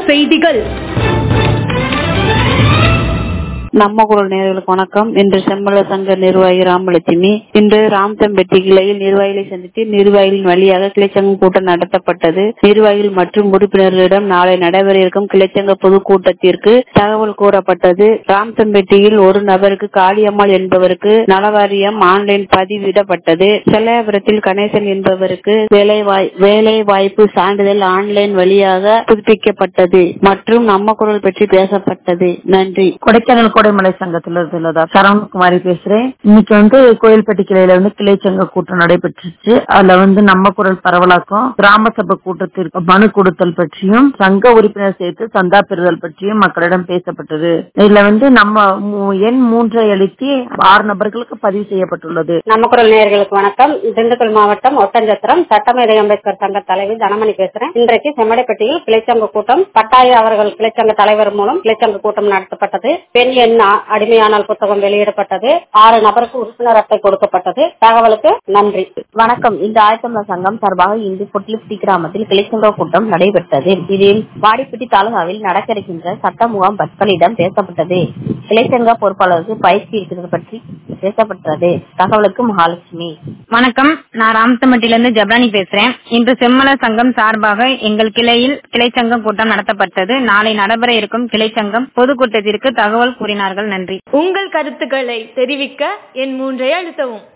செய்திகள் நம்ம குரல் நேயர்களுக்கு வணக்கம் இன்று செம்மல சங்க நிர்வாகி ராமலட்சுமி இன்று ராம்தம்பெட்டி கிளையில் நிர்வாகிகளை சந்தித்து நிர்வாகிகளின் வழியாக கிளைச்சங்கம் கூட்டம் நடத்தப்பட்டது நிர்வாகிகள் மற்றும் உறுப்பினர்களிடம் நாளை நடைபெற இருக்கும் கிளைச்சங்க பொதுக்கூட்டத்திற்கு தகவல் கூறப்பட்டது ராம்தம்பெட்டியில் ஒரு நபருக்கு காளியம்மாள் என்பவருக்கு நலவாரியம் ஆன்லைன் பதிவிடப்பட்டது செல்லையாபுரத்தில் கணேசன் என்பவருக்கு வேலைவாய் வேலை வாய்ப்பு சான்றிதழ் ஆன்லைன் வழியாக புதுப்பிக்கப்பட்டது மற்றும் நம்ம குரல் பற்றி பேசப்பட்டது நன்றி கொடைக்கானல் கோடைமலை சங்கத்துல இருந்ததா சரவணகுமாரி பேசுறேன் இன்னைக்கு வந்து கோயில்பட்டி கிளையில வந்து கிளை சங்க கூட்டம் நடைபெற்றுச்சு அதுல வந்து நம்ம குரல் பரவலாக்கம் கிராம சபை கூட்டத்திற்கு மனு கொடுத்தல் பற்றியும் சங்க உறுப்பினர் சேர்த்து சந்தா பெறுதல் பற்றியும் மக்களிடம் பேசப்பட்டது இதுல வந்து நம்ம மூ- எண் மூன்றை அளித்து ஆறு நபர்களுக்கு பதிவு செய்யப்பட்டுள்ளது நம்ம குரல் நேயர்களுக்கு வணக்கம் திண்டுக்கல் மாவட்டம் ஒட்டஞ்சத்திரம் சட்டமேதை அம்பேத்கர் சங்க தலைவி தனமணி பேசுறேன் இன்றைக்கு செம்மடைப்பட்டியில் கிளைச்சங்க கூட்டம் பட்டாய அவர்கள் கிளைச்சங்க தலைவர் மூலம் கிளைச்சங்க கூட்டம் நடத்தப்பட்டது பெண் எண் அ- அடிமையானால் புத்தகம் வெளியிடப்பட்டது ஆறு நபருக்கு உறுப்பினர் அட்டை கொடுக்கப்பட்டது தகவலுக்கு நன்றி வணக்கம் இந்த ஆயத்தமிழர் சங்கம் சார்பாக இன்று பொட்லிப்டி கிராமத்தில் கிளைச்சங்க கூட்டம் நடைபெற்றது இதில் வாடிப்பட்டி தாலுகாவில் நடக்க இருக்கின்ற சட்ட முகாம் மக்களிடம் பேசப்பட்டது கிளைச்சங்க பொறுப்பாளருக்கு பயிற்சி இருக்கிறது பற்றி பேசப்பட்டது தகவலுக்கு மகாலட்சுமி வணக்கம் நான் ராமத்தம்பட்டில இருந்து ஜப்ரானி பேசுறேன் இன்று செம்மலர் சங்கம் சார்பாக எங்கள் கிளையில் கிளைச்சங்கம் கூட்டம் நடத்தப்பட்டது நாளை நடைபெற இருக்கும் கிளைச்சங்கம் பொதுக்கூட்டத்திற்கு தகவல் கூறினார்கள் நன்றி உங்கள் கருத்துக்களை தெரிவிக்க என் மூன்றை அழுத்தவும்